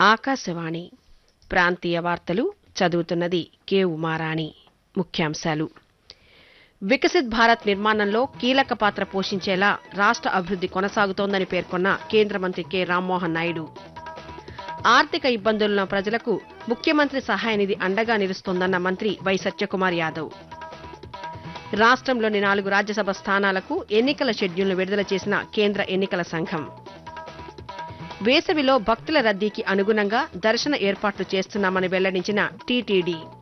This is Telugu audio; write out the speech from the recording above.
ఆకాశవాణి ప్రాంతీయ వార్తలు చదువుతున్నది కె ఉమారాణి ముఖ్యాంశాలు వికసిత్ భారత్ నిర్మాణంలో కీలక పాత్ర పోషించేలా రాష్ట్ర అభివృద్ధి కొనసాగుతోందని పేర్కొన్న కేంద్ర మంత్రి కె రామ్మోహన్ నాయుడు ఆర్థిక ఇబ్బందులున్న ప్రజలకు ముఖ్యమంత్రి సహాయ నిధి అండగా నిలుస్తోందన్న మంత్రి వై సత్యకుమార్ యాదవ్ రాష్ట్రంలోని నాలుగు రాజ్యసభ స్థానాలకు ఎన్నికల షెడ్యూల్ను విడుదల చేసిన కేంద్ర ఎన్నికల సంఘం వేసవిలో భక్తుల రద్దీకి అనుగుణంగా దర్శన ఏర్పాట్లు చేస్తున్నామని వెల్లడించిన టీటీడీ